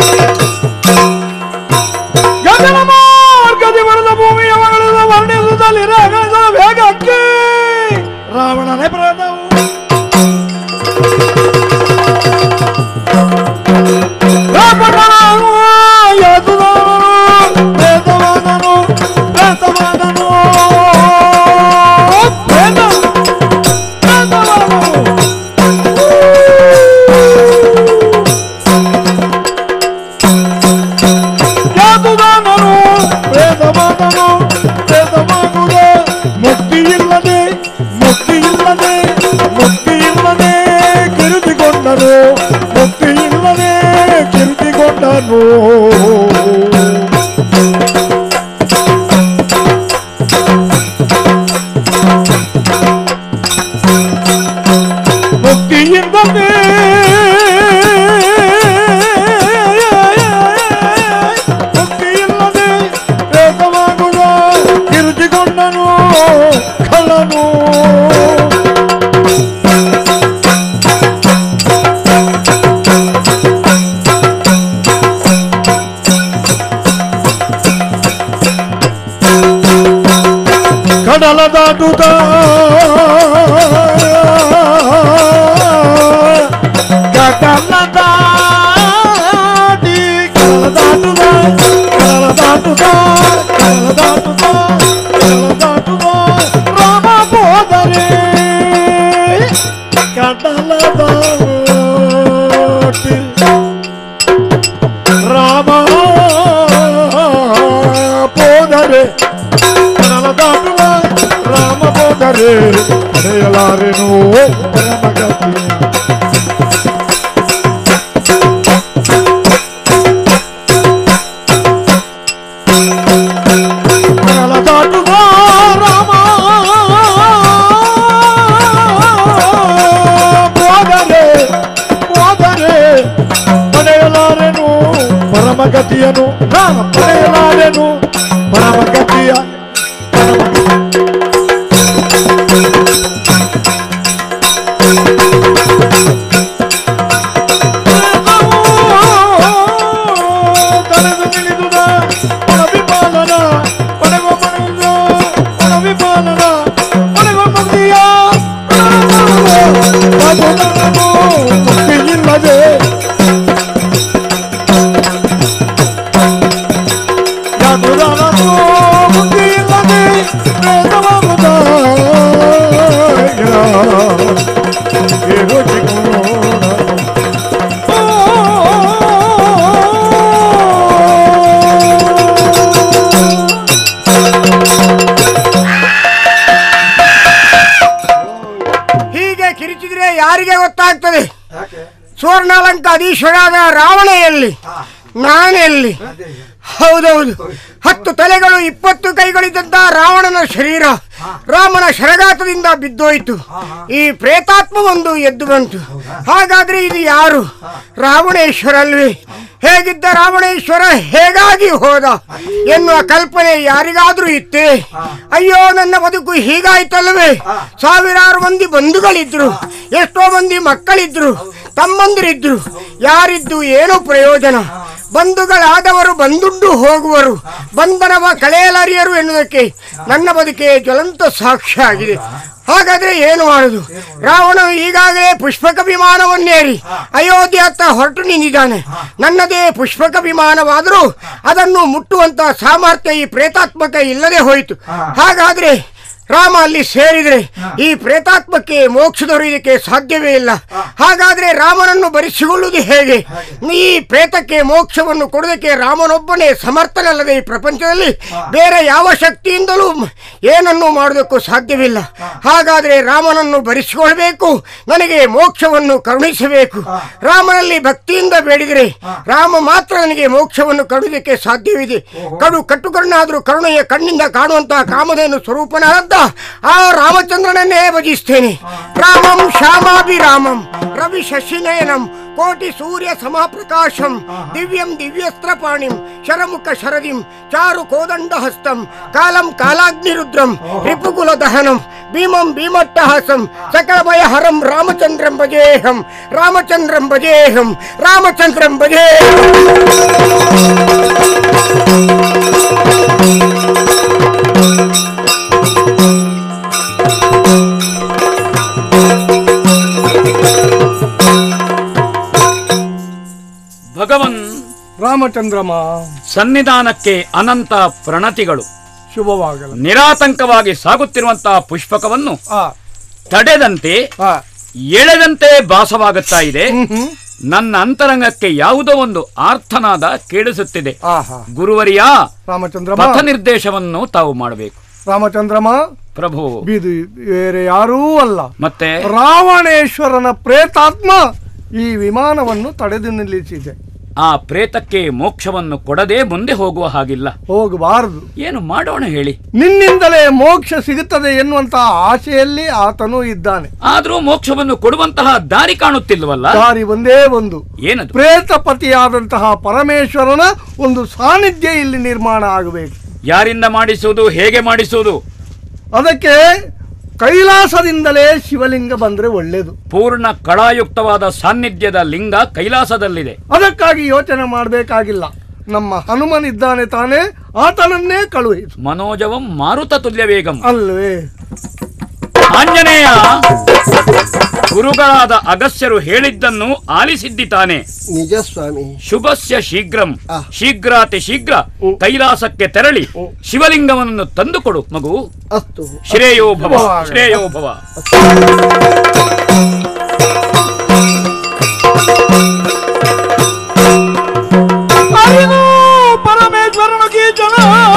ಗಗನ ಮಾರ್ಗದಿ ಬರೆದ ಭೂಮಿಯ ಮಗಳದ ವರ್ಣಿಸುತ್ತಲಿರ ಅಗಣಿಸದ ವೇಗಕ್ಕೆ ರಾವಣನೇ ಪ್ರದವು ರಾವಣನು ಯದುದಾನನು ಪ್ರೇತವಾದನು ಪ್ರೇತವಾದನು ಪ್ರೇತ ಪ್ರೇತವಾದನು ಯಾದುದಾನನು ವೇದವಾದನು ವೇದವಾಗುವ ಮುಕ್ತಿ ಇಲ್ಲದೆ ಮುಕ್ತಿ ಇಲ್ಲದೆ ಮುಕ್ತಿ ಇಲ್ಲದೆ ಕಿರುತಿಕೊಂಡನು ಮುಕ್ತಿ ಇಲ್ಲದೆ ಕಿರುತಿಕೊಂಡನು ಮುಕ್ತಿ ಇಲ್ಲದೆ ಮುಕ್ತಿ ಇಲ್ಲದೆ ವೇದವಾಗುವ ಕಿರುಚಿಕೊಂಡನು ಕಳ್ಳನು ಕಡಲ ದಾಟುತ್ತ ಕಡಲ ದಾಟಿ ಕಡಲ ದಾಟುತ್ತ ಕಡಲ ದಾಟುತ್ತ ಕಡಲ ದಾಟುತ್ತ ಕಡಲ ದಾಟುತ್ತ ರಾಮ ಹೋದರೆ ಕಡಲ ದಾಟಿ ರಾಮ ಹೋದರೆ ಕಡಲ ದಾಟುವ ರಾಮ ಹೋದರೆ ಪಡೆಯಲಾರೆನು ಪರಮಗತಿ ಕಡಲ ದಾಟುವ ರಾಮ ಹೋದರೆ ಹೋದರೆ ಪಡೆಯಲಾರೆನು ಪರಮಗತಿಯನು ರಾಮ ಪಡೆಯಲಾರೆನು ಪರಮಗತಿಯ ತಲೆದು ನಿಲಿದುದ ಅಭಿಪಾಲನ ಪಡೆವ ಮನದ ಅಭಿಪಾಲನ ಪಡೆವ ಮುಕ್ತಿಯ ಮುಕ್ತಿ ಇಲ್ಲದೆ ಯಾದುದಾನನು ಮುಕ್ತಿ ಇಲ್ಲದೆ ವೇದವಾಗುತ್ತ ಹೀಗೆ ಕಿರಿಚಿದ್ರೆ ಯಾರಿಗೆ ಗೊತ್ತಾಗ್ತದೆ ಸುವರ್ಣಾಲಂಕ ಅಧೀಶ್ವರಾದ ರಾವಣ ಎಲ್ಲಿ ನಾನೆಲ್ಲಿ ಹೌದೌದು ಹತ್ತು ತಲೆಗಳು ಇಪ್ಪತ್ತು ಕೈಗಳಿದ್ದಂತ ರಾವಣನ ಶರೀರ ರಾಮನ ಶರಗಾತದಿಂದ ಬಿದ್ದೋಯ್ತು ಈ ಪ್ರೇತಾತ್ಮ ಒಂದು ಎದ್ದು ಬಂತು ಹಾಗಾದ್ರೆ ಇದು ಯಾರು ರಾವಣೇಶ್ವರ ಅಲ್ವೇ ಹೇಗಿದ್ದ ರಾವಣೇಶ್ವರ ಹೇಗಾಗಿ ಹೋದ ಎನ್ನುವ ಕಲ್ಪನೆ ಯಾರಿಗಾದ್ರೂ ಇತ್ತೇ ಅಯ್ಯೋ ನನ್ನ ಬದುಕು ಹೀಗಾಯ್ತಲ್ವೇ ಸಾವಿರಾರು ಮಂದಿ ಬಂಧುಗಳಿದ್ರು ಎಷ್ಟೋ ಮಂದಿ ಮಕ್ಕಳಿದ್ರು ತಮ್ಮಂದಿರಿದ್ರು ಯಾರಿದ್ದು ಏನು ಪ್ರಯೋಜನ ಬಂಧುಗಳಾದವರು ಬಂದುಂಡು ಹೋಗುವರು ಬಂಧನವ ಕಳೆಯಲಾರಿಯರು ಎನ್ನುವುದಕ್ಕೆ ನನ್ನ ಬದುಕೆ ಜ್ವಲಂತ ಸಾಕ್ಷ್ಯ ಆಗಿದೆ ಹಾಗಾದ್ರೆ ಏನು ಮಾಡುದು ರಾವಣನು ಈಗಾಗಲೇ ಪುಷ್ಪಕ ವಿಮಾನವನ್ನೇರಿ ಅಯೋಧ್ಯೆಯತ್ತ ಹೊರಟು ನಿಂತಿದ್ದಾನೆ ನನ್ನದೇ ಪುಷ್ಪಕ ವಿಮಾನವಾದರೂ ಅದನ್ನು ಮುಟ್ಟುವಂತ ಸಾಮರ್ಥ್ಯ ಈ ಪ್ರೇತಾತ್ಮಕ ಇಲ್ಲದೆ ಹೋಯಿತು ಹಾಗಾದ್ರೆ ರಾಮ ಅಲ್ಲಿ ಸೇರಿದ್ರೆ ಈ ಪ್ರೇತಾತ್ಮಕ್ಕೆ ಮೋಕ್ಷ ದೊರೆಯುವುದಕ್ಕೆ ಸಾಧ್ಯವೇ ಇಲ್ಲ ಹಾಗಾದ್ರೆ ರಾಮನನ್ನು ಬರಿಸಿಕೊಳ್ಳುವುದು ಹೇಗೆ ಈ ಪ್ರೇತಕ್ಕೆ ಮೋಕ್ಷವನ್ನು ಕೊಡುವುದಕ್ಕೆ ರಾಮನೊಬ್ಬನೇ ಸಮರ್ಥನಲ್ಲದೆ ಈ ಪ್ರಪಂಚದಲ್ಲಿ ಬೇರೆ ಯಾವ ಶಕ್ತಿಯಿಂದಲೂ ಏನನ್ನು ಮಾಡುವುದಕ್ಕೂ ಸಾಧ್ಯವಿಲ್ಲ ಹಾಗಾದ್ರೆ ರಾಮನನ್ನು ಬರಿಸಿಕೊಳ್ಬೇಕು ನನಗೆ ಮೋಕ್ಷವನ್ನು ಕರುಣಿಸಬೇಕು ರಾಮನಲ್ಲಿ ಭಕ್ತಿಯಿಂದ ಬೇಡಿದರೆ ರಾಮ ಮಾತ್ರ ನನಗೆ ಮೋಕ್ಷವನ್ನು ಕರುಣುವುದಕ್ಕೆ ಸಾಧ್ಯವಿದೆ ಕಡು ಕಟ್ಟುಕಣ್ಣಾದರೂ ಕರುಣೆಯ ಕಣ್ಣಿಂದ ಕಾಣುವಂತಹ ಕಾಮಧೇನು ಸ್ವರೂಪನಾದ ಆ ರಾಮಚಂದ್ರನನ್ನೇ ಭಜಿಸ್ತೇನೆ ರಾಮಂ ಶ್ಯಾಮಾಭಿರಾಮಂ ರವಿ ಶಶಿನಯನಂ ಕೋಟಿ ಸೂರ್ಯ ಸಮಾಪ್ರಕಾಶಂ ದಿವ್ಯಂ ದಿವ್ಯಸ್ತ್ರಪಾಣಿಂ ಶರಮುಖ ಶರದಿಂ ಚಾರು ಕೋದಂಡ ಹಸ್ತಂ ಕಾಲಂ ಕಾಲಾಗ್ನಿರುದ್ರಂ ರಿಪುಕುಲ ದಹನಂ ಭೀಮಂ ಭೀಮಟ್ಟಹಾಸಂ ಸಕಲಮಯ ಹರಂ ರಾಮಚಂದ್ರಂ ಭಜೇಹಂ ರಾಮಚಂದ್ರಂ ಭಜೇಹಂ ರಾಮಚಂದ್ರಂ ಭಜೇಹಂ ಭಗವನ್ ರಾಮಚಂದ್ರಮ ಸನ್ನಿಧಾನಕ್ಕೆ ಅನಂತ ಪ್ರಣತಿಗಳು ಶುಭವಾಗಲ ನಿರಾತಂಕವಾಗಿ ಸಾಗುತ್ತಿರುವಂತಹ ಪುಷ್ಪಕವನ್ನು ಆ ತಡೆದಂತೆ ಆ ಎಳೆದಂತೆ ಭಾಸವಾಗುತ್ತಾ ಇದೆ ಹ್ಮ್ ಹ್ಮ್ ನನ್ನ ಅಂತರಂಗಕ್ಕೆ ಯಾವುದೋ ಒಂದು ಆರ್ಥನಾದ ಕೇಳಿಸುತ್ತಿದೆ ಆಹಾ ಗುರುವರಿಯ ರಾಮಚಂದ್ರಮ ಪಥ ನಿರ್ದೇಶವನ್ನು ತಾವು ಮಾಡಬೇಕು ರಾಮಚಂದ್ರಮ ಪ್ರಭು ಬೀದು ಬೇರೆ ಯಾರೂ ಅಲ್ಲ ಮತ್ತೆ ರಾವಣೇಶ್ವರನ ಪ್ರೇತಾತ್ಮ ಈ ವಿಮಾನವನ್ನು ತಡೆದು ನಿಲ್ಲಿಸಿದೆ ಆ ಪ್ರೇತಕ್ಕೆ ಮೋಕ್ಷವನ್ನು ಕೊಡದೆ ಮುಂದೆ ಹೋಗುವ ಹಾಗಿಲ್ಲ ಹೋಗಬಾರದು ಏನು ಮಾಡೋಣ ಹೇಳಿ ನಿನ್ನಿಂದಲೇ ಮೋಕ್ಷ ಸಿಗುತ್ತದೆ ಎನ್ನುವಂತಹ ಆಶೆಯಲ್ಲಿ ಆತನು ಇದ್ದಾನೆ ಆದ್ರೂ ಮೋಕ್ಷವನ್ನು ಕೊಡುವಂತಹ ದಾರಿ ಕಾಣುತ್ತಿಲ್ವಲ್ಲ ದಾರಿ ಒಂದೇ ಒಂದು ಏನದು ಪ್ರೇತಪತಿಯಾದಂತಹ ಪರಮೇಶ್ವರನ ಒಂದು ಸಾನ್ನಿಧ್ಯ ಇಲ್ಲಿ ನಿರ್ಮಾಣ ಆಗಬೇಕು ಯಾರಿಂದ ಮಾಡಿಸುವುದು ಹೇಗೆ ಮಾಡಿಸುವುದು ಅದಕ್ಕೆ ಕೈಲಾಸದಿಂದಲೇ ಶಿವಲಿಂಗ ಬಂದ್ರೆ ಒಳ್ಳೇದು ಪೂರ್ಣ ಕಳಾಯುಕ್ತವಾದ ಸಾನ್ನಿಧ್ಯದ ಲಿಂಗ ಕೈಲಾಸದಲ್ಲಿದೆ ಅದಕ್ಕಾಗಿ ಯೋಚನೆ ಮಾಡಬೇಕಾಗಿಲ್ಲ ನಮ್ಮ ಹನುಮನಿದ್ದಾನೆ ತಾನೇ ಆತನನ್ನೇ ಕಳುಹಿಸು ಮನೋಜವಂ ಮಾರುತ ತುಲ್ಯ ವೇಗಂ ಅಲ್ವೇ ಆಂಜನೇಯ ಗುರುಗಳಾದ ಅಗಸ್ಯರು ಹೇಳಿದ್ದನ್ನು ಆಲಿಸಿದ್ದಿತಾನೆ ನಿಜ ಸ್ವಾಮಿ ಶುಭಸ್ಯ ಶೀಘ್ರಂ ಆ. ಶೀಘ್ರಾತಿ ಶೀಘ್ರ ಕೈಲಾಸಕ್ಕೆ ತೆರಳಿ ಶಿವಲಿಂಗವನ್ನು ತಂದುಕೊಡು ಮಗು ಅಸ್ತು ಶ್ರೇಯೋ ಭವ ಶುಭವಾಗಲಿ. ಶ್ರೇಯೋ ಭವ ಅರಿವು ಪರಮೇಶ್ವರನ ಕೀಚನ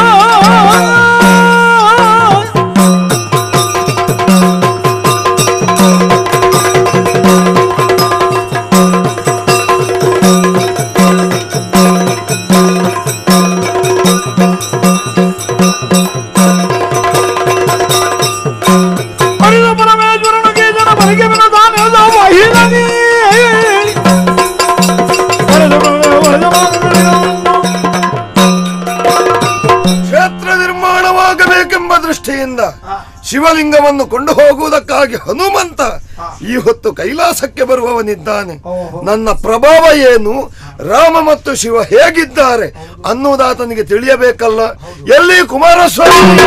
ಅರಿವು ಪರಮೇಶ್ವರನ ಕೀಚನ ಬರಿಗೆ ಬಿನದಾನೆ ವಾಹಿನಿ ಕ್ಷೇತ್ರ ನಿರ್ಮಾಣವಾಗಬೇಕೆಂಬ ದೃಷ್ಟಿಯಿಂದ ಶಿವಲಿಂಗವನ್ನು ಕೊಂಡು ಹೋಗುವುದಕ್ಕಾಗಿ ಹನುಮಂತ ಈ ಹೊತ್ತು ಕೈಲಾಸಕ್ಕೆ ಬರುವವನಿದ್ದಾನೆ ನನ್ನ ಪ್ರಭಾವ ಏನು ರಾಮ ಮತ್ತು ಶಿವ ಹೇಗಿದ್ದಾರೆ ಅನ್ನುವುದಾತನಿಗೆ ತಿಳಿಯಬೇಕಲ್ಲ ಎಲ್ಲಿ ಕುಮಾರಸ್ವಾಮಿ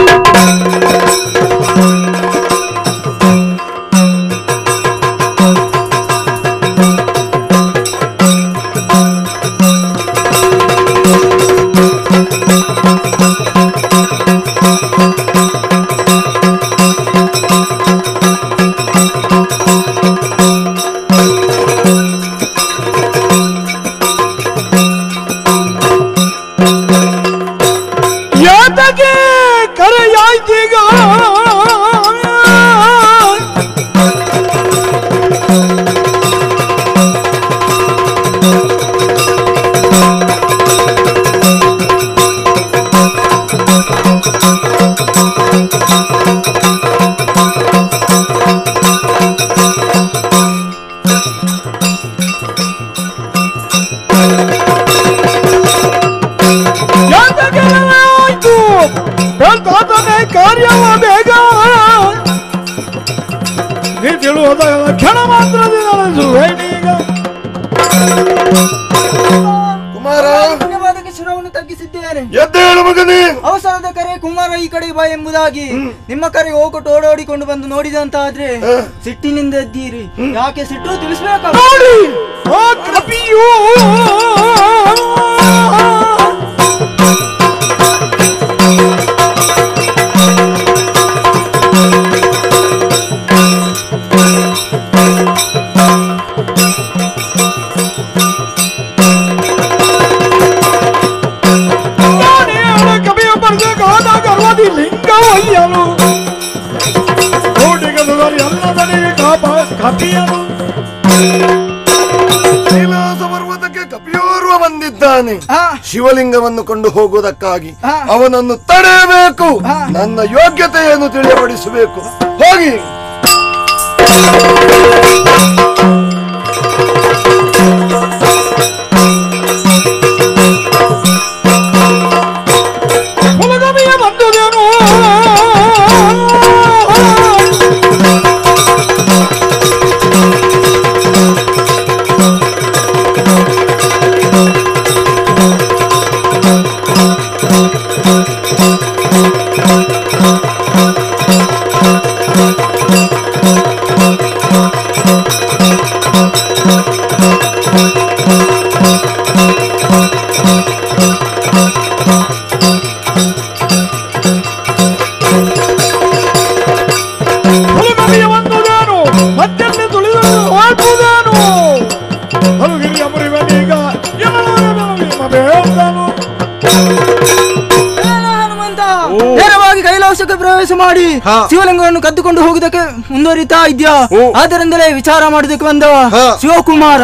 ಯಾತಕ್ಕೆ ಕರೆಯಾಯ್ತೀಗ ಯಾತಕ್ಕೆ ಆಯ್ತು ಹೇಳ್ತಾನೆ ಕಾರ್ಯವ ಬೇಗ ನೀ ತಿಳುವುದ ಕ್ಷಣ ಮಾತ್ರದಿಂದ ನಡೆಸುವೇನೀಗ ಕುಮಾರ ಧನ್ಯವಾದಕ್ಕೆ ಶಿರವನ್ನು ತಗ್ಗಿಸಿದ್ದೇನೆ ಎದ್ದೇಳು ಮಗನೇ ಅವಸರದ ಕರೆ ಕುಮಾರ ಈ ಕಡೆ ಬಾ ಎಂಬುದಾಗಿ ನಿಮ್ಮ ಕರೆ ಹೋಗೊಟ್ಟು ಓಡೋಡಿಕೊಂಡು ಬಂದು ನೋಡಿದಂತಾದ್ರೆ ಸಿಟ್ಟಿನಿಂದ ಎದ್ದೀರಿ ಯಾಕೆ ಸಿಟ್ಟು ತಿಳಿಸ್ಬೇಕು ನೋಡಿ ಆ ಕಪಿಯು ನಾನೇಳ ಕಪಿಯ ಬರ್ಬೇಕಾದ ಗರ್ವದಿ ಲಿಂಗವಯ್ಯನು ಕೋಟಿಗದರಿ ಎಲ್ಲದನಿಗೆ ಕಾಪ ಕಪಿಯನು ಕೈಲಾಸ ಪರ್ವತಕ್ಕೆ ಕಪಿಯೋರ್ವ ಬಂದಿದ್ದಾನೆ ಆ, ಶಿವಲಿಂಗವನ್ನು ಕೊಂಡು ಹೋಗುವುದಕ್ಕಾಗಿ ಹಾ. ಅವನನ್ನು ತಡೆಯಬೇಕು ನನ್ನ ಯೋಗ್ಯತೆಯನ್ನು ತಿಳಿಯಪಡಿಸಬೇಕು ಹೋಗಿ ಕುಲಗವಿಯ ಬಂದುದೇನು ಬೇಡನು ಏನು ಹನುಮಂತ ನೇರವಾಗಿ ಕೈಲಾಸಕ್ಕೆ ಪ್ರವೇಶ ಮಾಡಿ ಶಿವಲಿಂಗವನ್ನು ಕದ್ದುಕೊಂಡು ಹೋಗುದಕ್ಕೆ ಮುಂದುವರಿತಾ ಇದ್ಯಾ ಆದ್ದರಿಂದಲೇ ವಿಚಾರ ಮಾಡುದಕ್ಕೆ ಬಂದ ಶಿವಕುಮಾರ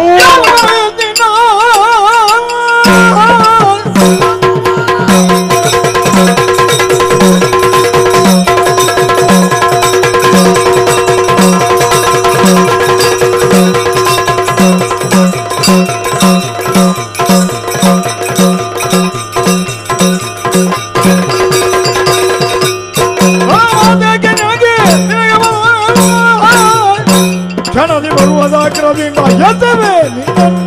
ಕ್ಷಣದಿ ಬರುವುದಾಗ್ರದಿಂದ ಎದ್ದೇವೆ ನಿನ್ನನ್ನು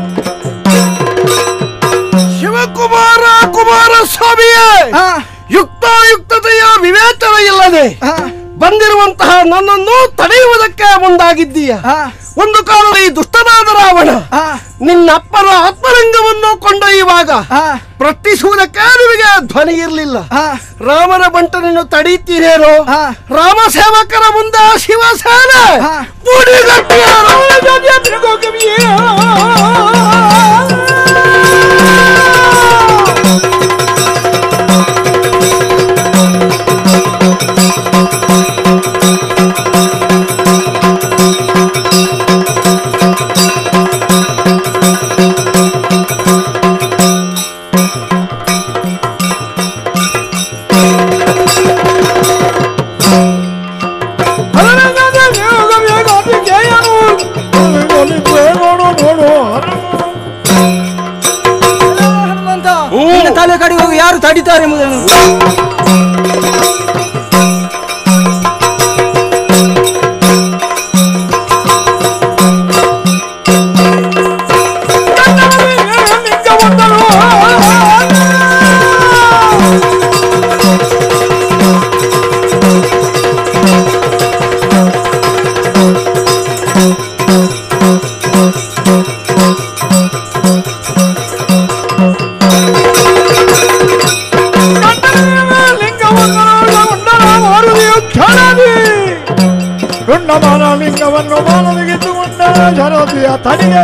ಶಿವಕುಮಾರ ಕುಮಾರಸ್ವಾಮಿಯೇ ಆ, ಯುಕ್ತಾಯುಕ್ತತೆಯ ವಿವೇಚನ ಇಲ್ಲದೆ ಆ, ಬಂದಿರುವಂತಹ ನನ್ನನ್ನು ತಡೆಯುವುದಕ್ಕೆ ಮುಂದಾಗಿದ್ದೀಯ ಆ, ಒಂದು ಕಾಲದ ಈ ದುಷ್ಟನಾದ ರಾವಣ ಆ, ನಿನ್ನಪ್ಪನ ಆತ್ಮಲಿಂಗವನ್ನು ಕೊಂಡೊಯ್ಯುವಾಗ ಆ, ಪ್ರಶ್ನಿಸುವುದಕ್ಕೆ ನಿಮಗೆ ಧ್ವನಿ ಇರಲಿಲ್ಲ ಆ, ರಾಮನ ಬಂಟನನ್ನು ತಡೀತೀರೇನೋ ಆ. ರಾಮ ಸೇವಕರ ಮುಂದೆ ಶಿವಸೇನೆ ಆ. ಬುಡಿಗಟ್ಟಿಯಾರು. ಹನುಮಂತ ನಿನ್ನ ತಲೆ ಕಡೆ ಹೋಗಿ ಯಾರು ತಡಿತಾರೆ ಎಂಬುದನ್ನು ರುಂಡಮಾನ ಲಿಂಗವನ್ನು ಮಾನವಿಗಿದ್ದುಕೊಂಡ ಶರದಿಯ ತಡಿಗೆ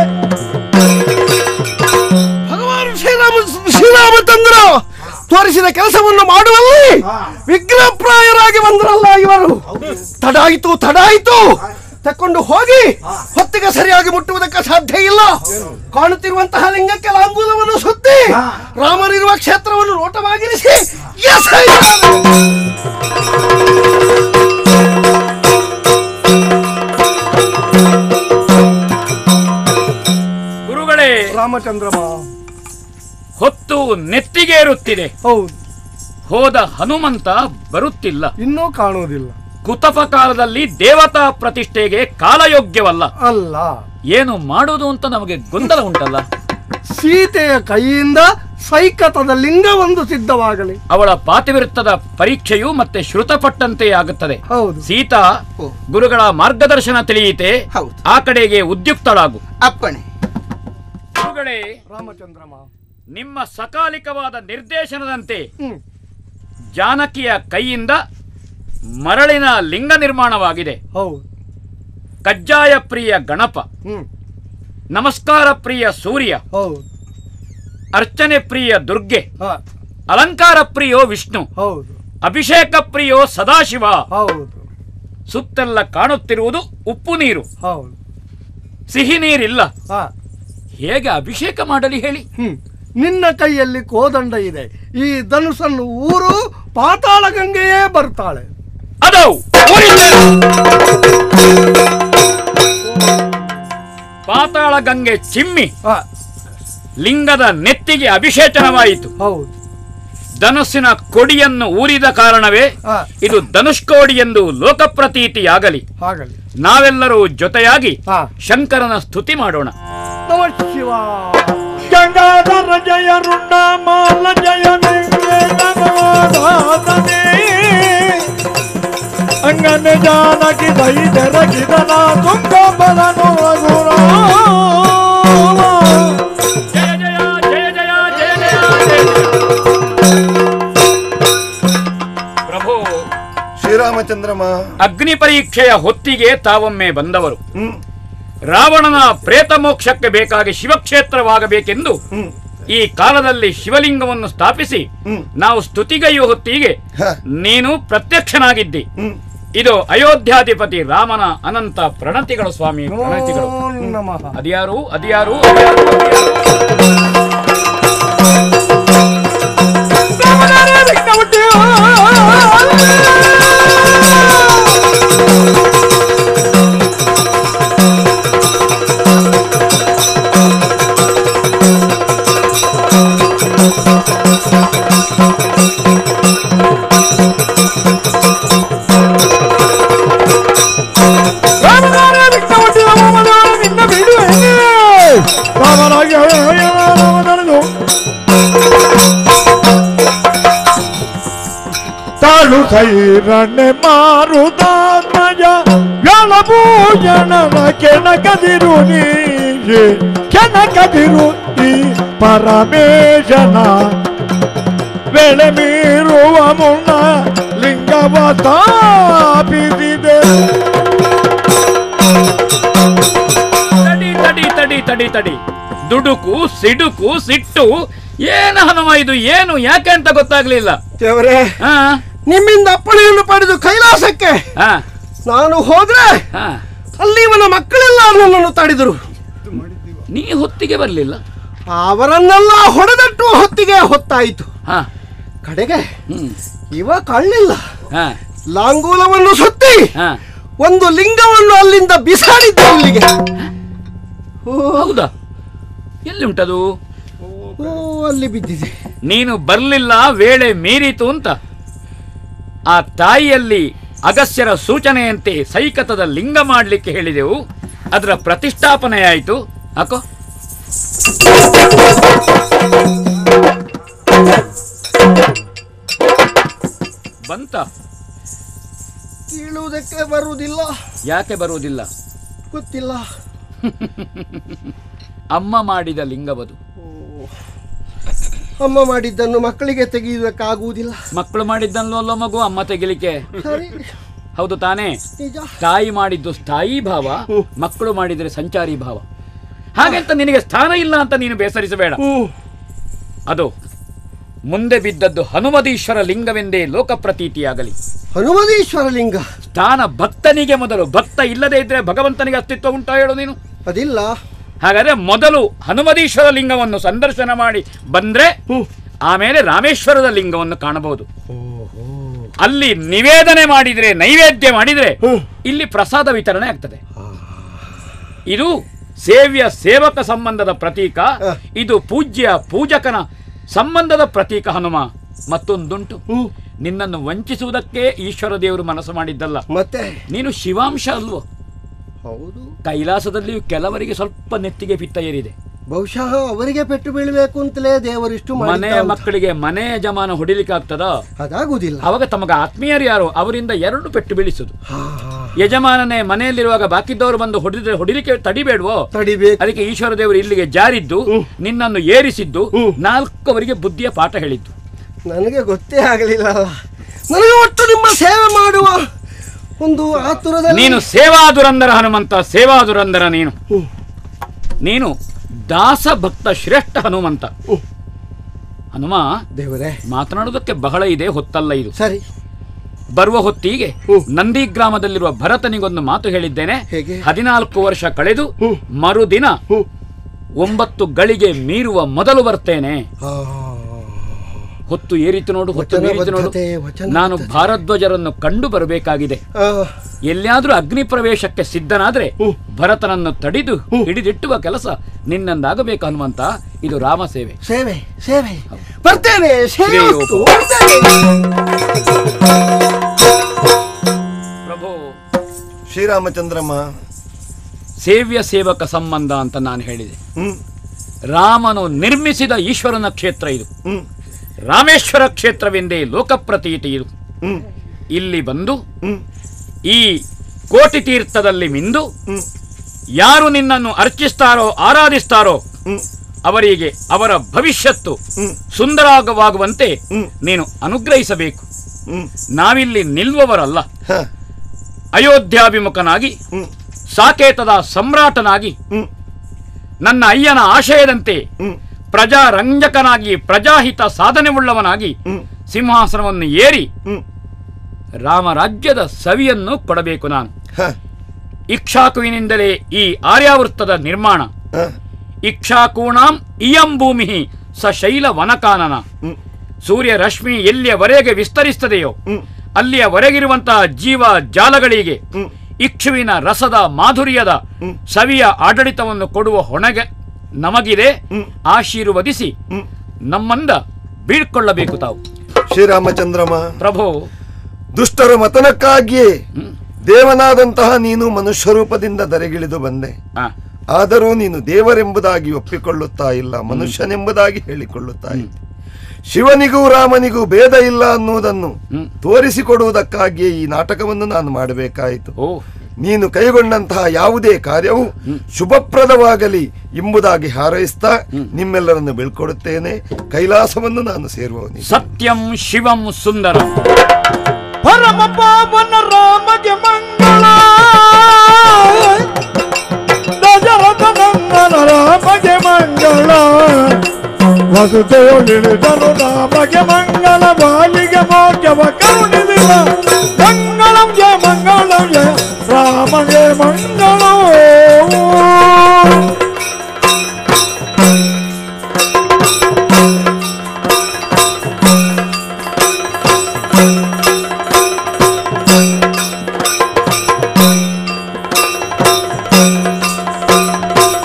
ಭಗವಾನ್ ಶ್ರೀರಾಮ ಶ್ರೀರಾಮಚಂದ್ರ ತೋರಿಸಿದ ಕೆಲಸವನ್ನು ಮಾಡುವಲ್ಲಿ ವಿಘ್ನಪ್ರಾಯರಾಗಿ ಬಂದ್ರಲ್ಲ ಇವರು ತಡಾಯಿತು ತಡಾಯಿತು ತಕೊಂಡು ಹೋಗಿ ಹೊತ್ತಿಗೆ ಸರಿಯಾಗಿ ಮುಟ್ಟುವುದಕ್ಕೆ ಸಾಧ್ಯ ಇಲ್ಲ ಕಾಣುತ್ತಿರುವಂತಹ ಲಿಂಗಕ್ಕೆ ಲಾಂಗೂಲವನ್ನು ಸುತ್ತಿ ರಾಮನಿರುವ ಕ್ಷೇತ್ರವನ್ನು ನೋಟವಾಗಿರಿಸಿ ಎಸೆಯುತ್ತಾರೆ. ಗುರುಗಳೇ ರಾಮಚಂದ್ರಮ ಹೊತ್ತು ನೆತ್ತಿಗೇರುತ್ತಿದೆ ಹೌದು ಹೋದ ಹನುಮಂತ ಬರುತ್ತಿಲ್ಲ ಇನ್ನೂ ಕಾಣುವುದಿಲ್ಲ ಕುತಪ ಕಾಲದಲ್ಲಿ ದೇವತಾ ಪ್ರತಿಷ್ಠೆಗೆ ಕಾಲಯೋಗ್ಯವಲ್ಲ ಅಲ್ಲ ಏನು ಮಾಡುವುದು ಅಂತ ನಮಗೆ ಗೊಂದಲ ಉಂಟಲ್ಲ ಸೀತೆಯ ಕೈಯಿಂದ ಸೈಕತದ ಲಿಂಗವೊಂದು ಸಿದ್ಧವಾಗಲಿ ಅವಳ ಪಾತಿವಿರುತ್ತದ ಪರೀಕ್ಷೆಯು ಮತ್ತೆ ಶ್ರುತಪಟ್ಟಂತೆ ಆಗುತ್ತದೆ ಹೌದು ಸೀತಾ ಗುರುಗಳ ಮಾರ್ಗದರ್ಶನ ತಿಳಿಯಿತೆ ಹೌದು. ಆ ಕಡೆಗೆ ಉದ್ಯುಕ್ತಳಾಗು ಅಪ್ಪಣೆ ಗುರುಗಳೇ ರಾಮಚಂದ್ರಮ ನಿಮ್ಮ ಸಕಾಲಿಕವಾದ ನಿರ್ದೇಶನದಂತೆ ಹ್ಮ್ ಜಾನಕಿಯ ಕೈಯಿಂದ ಮರಳಿನ ಲಿಂಗ ನಿರ್ಮಾಣವಾಗಿದೆ ಹೌದು ಕಜ್ಜಾಯ ಪ್ರಿಯ ಗಣಪ ಹ್ಮ್ ನಮಸ್ಕಾರ ಪ್ರಿಯ ಸೂರ್ಯ ಹೌದು ಅರ್ಚನೆ ಪ್ರಿಯ ದುರ್ಗೆ ಹ, ಅಲಂಕಾರ ಪ್ರಿಯೋ ವಿಷ್ಣು ಹೌದು ಅಭಿಷೇಕ ಪ್ರಿಯೋ ಸದಾಶಿವ ಹೌದು ಸುತ್ತೆಲ್ಲ ಕಾಣುತ್ತಿರುವುದು ಉಪ್ಪು ನೀರು ಹೌದು ಸಿಹಿ ನೀರಿಲ್ಲ ಹ ಹೇಗೆ ಅಭಿಷೇಕ ಮಾಡಲಿ ಹೇಳಿ ಹ್ಮ್ ನಿನ್ನ ಕೈಯಲ್ಲಿ ಕೋದಂಡ ಇದೆ ಈ ಧನುಸನ್ನು ಊರು ಪಾತಾಳ ಗಂಗೆಯೇ ಬರ್ತಾಳೆ ಅದೌ ಪಾತಾಳ ಗಂಗೆ ಚಿಮ್ಮಿ ಹ, ಲಿಂಗದ ನೆತ್ತಿಗೆ ಅಭಿಷೇಚನವಾಯಿತು ಹೌದು ಧನುಸ್ಸಿನ ಕೊಡಿಯನ್ನು ಊರಿದ ಕಾರಣವೇ ಹ, ಇದು ಧನುಷ್ಕೋಡಿ ಎಂದು ಲೋಕಪ್ರತೀತಿಯಾಗಲಿ ಹಾಗಲಿ ನಾವೆಲ್ಲರೂ ಜೊತೆಯಾಗಿ ಹ ಶಂಕರನ ಸ್ತುತಿ ಮಾಡೋಣ ನಮ ಶಿವ ಗಂಗಾಧರ ಜಯ ರುಂಡ ಮಾಲ ಜಯ ವೆಂಕಟನಾಥನೇ. ಅಂಗನ ಜಾನಕಿ ದೈ ತೆರಗಿದನ ತುಂಗ ಬಲನು ರಘುರಾಮ. ಜಯ ಜಯ ಜಯ ಜಯ ಜಯ ಜಯ ಜಯ ಪ್ರಭು ಶ್ರೀರಾಮಚಂದ್ರಮ ಅಗ್ನಿ ಪರೀಕ್ಷೆಯ ಹೊತ್ತಿಗೆ ತಾವೊಮ್ಮೆ ಬಂದವರು ಹ್ಮ್ ರಾವಣನ ಪ್ರೇತ ಮೋಕ್ಷಕ್ಕೆ ಬೇಕಾಗಿ ಶಿವಕ್ಷೇತ್ರವಾಗಬೇಕೆಂದು ಹ್ಮ್ ಈ ಕಾಲದಲ್ಲಿ ಶಿವಲಿಂಗವನ್ನು ಸ್ಥಾಪಿಸಿ ಹ್ಮ್. ನಾವು ಸ್ತುತಿಗೈಯುವ ಹೊತ್ತಿಗೆ ಹ. ನೀನು ಪ್ರತ್ಯಕ್ಷನಾಗಿದ್ದಿ ಹ್ಮ್. ಇದು ಅಯೋಧ್ಯಾಧಿಪತಿ ರಾಮನ ಅನಂತ ಪ್ರಣತಿಗಳು ಸ್ವಾಮಿ ಪ್ರಣತಿಗಳು ಓಂ ನಮಃ ಅದ್ಯಾರು ಅದ್ಯಾರು ಅದ್ಯಾರು ಅದ್ಯಾರು? ತಾಳು ಸೈರಣ್ಣೆ ಮಾರುದಾತ್ಮಜ ವ್ಯಾಳಭೂಷಣನ ಕೆಣಕದಿರು ನೀಯೆ ಕೆಣಕದಿರು ಈ ಪರಮೇಶನ ವೇಳೆ ಮೀರುವ ಮುನ್ನ ಲಿಂಗವ ಸ್ಥಾಪಿಸಿದೆ ತಡಿ ತಡಿ ತಡಿ ತಡಿ ತಡಿ ದುಡುಕು ಸಿಡುಕು ಸಿಟ್ಟು ಏನು ಹನುಮ ಇದು ಏನು ಯಾಕೆ ಅಂತ ಗೊತ್ತಾಗ್ಲಿಲ್ಲ ದೇವರೇ ಹಾ ನಿಮ್ಮಿಂದ ಅಪ್ಪಣೆಯನ್ನು ಪಡೆದು ಕೈಲಾಸಕ್ಕೆ ಹಾ ನಾನು ಹೋದ್ರೆ ಹಾ ಅಲ್ಲಿ ಇವನ ಮಕ್ಕಳೆಲ್ಲ ನನ್ನನ್ನು ತಡೆದರು ನೀ ಹೊತ್ತಿಗೆ ಬರ್ಲಿಲ್ಲ ಅವರನ್ನೆಲ್ಲ ಹೊಡೆದಟ್ಟುವ ಹೊತ್ತಿಗೆ ಹೊತ್ತಾಯಿತು ಹಾ ಕಡೆಗೆ ಹ್ಮ್ ಇವ ಕಳ್ಳಿಲ್ಲ ಹಾ ಲಾಂಗೂಲವನ್ನು ಸುತ್ತಿ ಹಾ ಒಂದು ಲಿಂಗವನ್ನು ಅಲ್ಲಿಂದ ಬಿಸಾಡಿದ್ದ ಇಲ್ಲಿಗೆ ಓ, ಹೌದಾ ಎಲ್ಲಿ ಉಂಟದು ಓ ಅಲ್ಲಿ ಬಿದ್ದಿದೆ ನೀನು ಬರ್ಲಿಲ್ಲ ವೇಳೆ ಮೀರಿತು ಅಂತ ಆ ತಾಯಿಯಲ್ಲಿ ಅಗಸ್ಯರ ಸೂಚನೆಯಂತೆ ಸೈಕತದ ಲಿಂಗ ಮಾಡಲಿಕ್ಕೆ ಹೇಳಿದೆವು ಅದರ ಪ್ರತಿಷ್ಠಾಪನೆ ಆಯಿತು ಹಾಕೋ ಬಂತ ಕೀಳುವುದಕ್ಕೆ ಬರುವುದಿಲ್ಲ ಯಾಕೆ ಬರುವುದಿಲ್ಲ ಗೊತ್ತಿಲ್ಲ ಅಮ್ಮ ಮಾಡಿದ ಲಿಂಗವದು ಅಮ್ಮ ಮಾಡಿದ್ದನ್ನು ಮಕ್ಕಳಿಗೆ ತೆಗೆಯುವುದಕ್ಕಾಗುವುದಿಲ್ಲ ಮಕ್ಕಳು ಮಾಡಿದ್ದಲ್ಲೋ ಅಲ್ಲೋ ಮಗು ಅಮ್ಮ ತೆಗಿಲಿಕ್ಕೆ ಸರಿ ಹೌದು ತಾನೇ ನಿಜ ತಾಯಿ ಮಾಡಿದ್ದು ಸ್ಥಾಯಿ ಭಾವ ಮಕ್ಕಳು ಮಾಡಿದರೆ ಸಂಚಾರಿ ಭಾವ ಹಾಗಂತ ನಿನಗೆ ಸ್ಥಾನ ಇಲ್ಲ ಅಂತ ನೀನು ಬೇಸರಿಸಬೇಡ ಹ್ಮ್ ಅದು ಮುಂದೆ ಬಿದ್ದದ್ದು ಹನುಮದೀಶ್ವರ ಲಿಂಗವೆಂದೇ ಲೋಕಪ್ರತೀತಿಯಾಗಲಿ ಹನುಮದೀಶ್ವರ ಲಿಂಗ ಸ್ಥಾನ ಭಕ್ತನಿಗೆ ಮೊದಲು ಭಕ್ತ ಇಲ್ಲದೆ ಇದ್ರೆ ಭಗವಂತನಿಗೆ ಅಸ್ತಿತ್ವ ಉಂಟಾ ಹೇಳು ನೀನು ಅದಿಲ್ಲ ಹಾಗಾದ್ರೆ ಮೊದಲು ಹನುಮದೀಶ್ವರ ಲಿಂಗವನ್ನು ಸಂದರ್ಶನ ಮಾಡಿ ಬಂದ್ರೆ ಆಮೇಲೆ ರಾಮೇಶ್ವರದ ಲಿಂಗವನ್ನು ಕಾಣಬಹುದು ಅಲ್ಲಿ ನಿವೇದನೆ ಮಾಡಿದ್ರೆ ನೈವೇದ್ಯ ಮಾಡಿದ್ರೆ ಇಲ್ಲಿ ಪ್ರಸಾದ ವಿತರಣೆ ಆಗ್ತದೆ ಇದು ಸೇವ್ಯ ಸೇವಕ ಸಂಬಂಧದ ಪ್ರತೀಕ ಇದು ಪೂಜ್ಯ ಪೂಜಕನ ಸಂಬಂಧದ ಪ್ರತೀಕ ಹನುಮ ಮತ್ತೊಂದುಂಟು ನಿನ್ನನ್ನು ವಂಚಿಸುವುದಕ್ಕೆ ಈಶ್ವರ ದೇವರು ಮನಸ್ಸು ಮಾಡಿದ್ದಲ್ಲ ಮತ್ತೆ ನೀನು ಶಿವಾಂಶ ಅಲ್ವೋ ಹೌದು ಕೈಲಾಸದಲ್ಲಿಯೂ ಕೆಲವರಿಗೆ ಸ್ವಲ್ಪ ನೆತ್ತಿಗೆ ಪಿತ್ತ ಏರಿದೆ ಬಹುಶಃ ಅವರಿಗೆ ಪೆಟ್ಟು ಬೀಳಬೇಕು ಅಂತಲೇ ದೇವರಿಷ್ಟು ಮನೆಯ ಮಾಡಿದ್ದ ಅಂತ. ಮಕ್ಕಳಿಗೆ ಮನೆ ಯಜಮಾನ ಹೊಡಿಲಿಕ್ಕೆ ಆಗ್ತದ ಅದಾಗುವುದಿಲ್ಲ ಅವಾಗ ತಮಗೆ ಆತ್ಮೀಯರು ಯಾರು ಅವರಿಂದ ಎರಡು ಪೆಟ್ಟು ಬೀಳಿಸುದು ಹಾ, ಹಾ. ಯಜಮಾನನೇ ಮನೆಯಲ್ಲಿರುವಾಗ ಬಾಕಿದ್ದವರು ಬಂದು ಹೊಡಿದ್ರೆ ಹೊಡಿಲಿಕ್ಕೆ ತಡಿಬೇಡ್ವೋ ತಡಿಬೇಕು ಅದಕ್ಕೆ ಈಶ್ವರ ದೇವರು ಇಲ್ಲಿಗೆ ಜಾರಿದ್ದು ನಿನ್ನನ್ನು ಏರಿಸಿದ್ದು ನಾಲ್ಕವರಿಗೆ ಬುದ್ಧಿಯ ಪಾಠ ಹೇಳಿದ್ದು ನನಗೆ ಗೊತ್ತೇ ಆಗಲಿಲ್ಲ ನನಗೆ ಒಟ್ಟು ನಿಮ್ಮ ಸೇವೆ ಮಾಡುವ ಒಂದು ಆತುರದಲ್ಲಿ ನೀನು ಸೇವಾ ದುರಂದರ ಹನುಮಂತ ಸೇವಾ ದುರಂದರ ನೀನು ನೀನು ದಾಸ ಭಕ್ತ ಶ್ರೇಷ್ಠ ಹನುಮಂತ ಹನುಮ ದೇವರೇ ಮಾತನಾಡುವುದಕ್ಕೆ ಬಹಳ ಇದೆ ಹೊತ್ತಲ್ಲ ಇದು ಸರಿ ಬರುವ ಹೊತ್ತಿಗೆ ನಂದಿ ಗ್ರಾಮದಲ್ಲಿರುವ ಭರತನಿಗೊಂದು ಮಾತು ಹೇಳಿದ್ದೇನೆ ಹೇಗೆ? ಹದಿನಾಲ್ಕು ವರ್ಷ ಕಳೆದು ಮರುದಿನ ಒಂಬತ್ತು ಗಳಿಗೆ ಮೀರುವ ಮೊದಲು ಬರ್ತೇನೆ ಆ, ಹೊತ್ತು ಏರಿತು ನೋಡು ಹೊತ್ತು ಮೀರಿತು ನೋಡು ವಚನಬದ್ಧತೆ, ವಚನಬದ್ಧತೆ. ನಾನು ಭಾರದ್ವಾಜರನ್ನು ಕಂಡು ಬರಬೇಕಾಗಿದೆ ಆ, ಎಲ್ಲಿಯಾದ್ರೂ ಅಗ್ನಿ ಪ್ರವೇಶಕ್ಕೆ ಸಿದ್ಧನಾದ್ರೆ ಭರತನನ್ನು ತಡಿದು ಹಿಡಿದಿಟ್ಟುವ ಕೆಲಸ ನಿನ್ನಂದಾಗಬೇಕು ಹನುಮಂತ ಇದು ರಾಮ ಸೇವೆ ಸೇವೆ ಸೇವೆ ಬರ್ತೇನೆ ಸೇವೆ ಶ್ರೇಯೋ ಹೊತ್ತು ಭವ. ಬರ್ತೇನೆ. ಪ್ರಭು ಶ್ರೀರಾಮಚಂದ್ರಮ್ಮ ಸೇವ್ಯ ಸೇವಕ ಸಂಬಂಧ ಅಂತ ನಾನು ಹೇಳಿದೆ ಹ್ಮ್ ರಾಮನು ನಿರ್ಮಿಸಿದ ಈಶ್ವರನ ಕ್ಷೇತ್ರ ಇದು ಹ್ಮ್ ರಾಮೇಶ್ವರ ಕ್ಷೇತ್ರವೆಂದೇ ಲೋಕಪ್ರತೀತಿ ಇದು ಹ್ಮ್ ಇಲ್ಲಿ ಬಂದು ಹ್ಮ್ ಈ ಕೋಟಿ ತೀರ್ಥದಲ್ಲಿ ಮಿಂದು ಹ್ಮ್ ಯಾರು ನಿನ್ನನ್ನು ಅರ್ಚಿಸ್ತಾರೋ ಆರಾಧಿಸ್ತಾರೋ ಹ್ಮ್ ಅವರಿಗೆ ಅವರ ಭವಿಷ್ಯತ್ತು ಹ್ಮ್. ಸುಂದರವಾಗುವಂತೆ ಹ್ಮ್. ನೀನು ಅನುಗ್ರಹಿಸಬೇಕು ಹ್ಮ್ ನಾವಿಲ್ಲಿ ನಿಲ್ಲುವವರಲ್ಲ ಹ ಅಯೋಧ್ಯಾಭಿಮುಖನಾಗಿ ಹ್ಮ್ ಸಾಕೇತದ ಸಮ್ರಾಟನಾಗಿ ಹ್ಮ್ ನನ್ನ ಅಯ್ಯನ ಆಶಯದಂತೆ ಹ್ಮ್ ಪ್ರಜಾರಂಜಕನಾಗಿ ಪ್ರಜಾಹಿತ ಸಾಧನೆವುಳ್ಳವನಾಗಿ ಹ್ಮ್ ಸಿಂಹಾಸನವನ್ನು ಏರಿ ಹ್ಮ್ ರಾಮರಾಜ್ಯದ ಸವಿಯನ್ನು ಕೊಡಬೇಕು ನಾನು ಹ, ಇಕ್ಷಾಕುವಿನಿಂದಲೇ ಈ ಆರ್ಯಾವೃತ್ತದ ನಿರ್ಮಾಣ ಹ, ಇಕ್ಷಾಕೂಣಾಂ ಇಯಂ ಭೂಮಿ ಸ ಶೈಲ ವನಕಾನನ ಹ್ಮ್ ಸೂರ್ಯ ರಶ್ಮಿ ಎಲ್ಲಿಯವರೆಗೆ ವಿಸ್ತರಿಸ್ತದೆಯೋ ಹ್ಮ್ ಅಲ್ಲಿಯವರೆಗಿರುವಂತಹ ಜೀವ ಜಾಲಗಳಿಗೆ ಹ್ಮ್ ಇಕ್ಷುವಿನ ರಸದ ಮಾಧುರ್ಯದ ಹ್ಮ್. ಸವಿಯ ಆಡಳಿತವನ್ನು ಕೊಡುವ ಹೊಣೆಗೆ ನಮಗಿದೆ ಹ್ಮ್. ಆಶೀರ್ವದಿಸಿ ಹ್ಮ್ ನಮ್ಮಂದ ಬೀಳ್ಕೊಳ್ಳಬೇಕು ತಾವು ಶ್ರೀರಾಮಚಂದ್ರಮ ಪ್ರಭು ದುಷ್ಟರ ಮತನಕ್ಕಾಗಿಯೇ ಹ್ಮ್. ದೇವನಾದಂತಹ ನೀನು ಮನುಷ್ಯ ರೂಪದಿಂದ ದರೆಗಿಳಿದು ಬಂದೆ ಆ, ಆದರೂ ನೀನು ದೇವರೆಂಬುದಾಗಿ ಒಪ್ಪಿಕೊಳ್ಳುತ್ತಾ ಇಲ್ಲ ಮನುಷ್ಯನೆಂಬುದಾಗಿ ಹೇಳಿಕೊಳ್ಳುತ್ತಾ ಇದ್ದೆ ಶಿವನಿಗೂ ರಾಮನಿಗೂ ಭೇದ ಇಲ್ಲ ಅನ್ನುವುದನ್ನು ಹ್ಮ್. ತೋರಿಸಿಕೊಡುವುದಕ್ಕಾಗಿಯೇ ಈ ನಾಟಕವನ್ನು ನಾನು ಮಾಡಬೇಕಾಯಿತು ಓ ನೀನು ಕೈಗೊಂಡಂತಹ ಯಾವುದೇ ಕಾರ್ಯವು ಶುಭಪ್ರದವಾಗಲಿ ಎಂಬುದಾಗಿ ಹಾರೈಸ್ತಾ ನಿಮ್ಮೆಲ್ಲರನ್ನು ಬೀಳ್ಕೊಡುತ್ತೇನೆ ಕೈಲಾಸವನ್ನು ನಾನು ಸೇರುವವನಿ ಸತ್ಯಂ ಶಿವಂ ಸುಂದರ ಪರಮ ಪಾವನ ರಾಮಗೆ ಮಂಗಳ ದಶರಥ ನಂದನ ರಾಮಗೆ ಮಂಗಳ ವಸುತೆಯೊಳಿಳಿದನು ರಾಮಗೆ ಮಂಗಳ ಬಾಲಿಗೆ ಮೋಕ್ಷವ ಕರುಣಿಸಿದ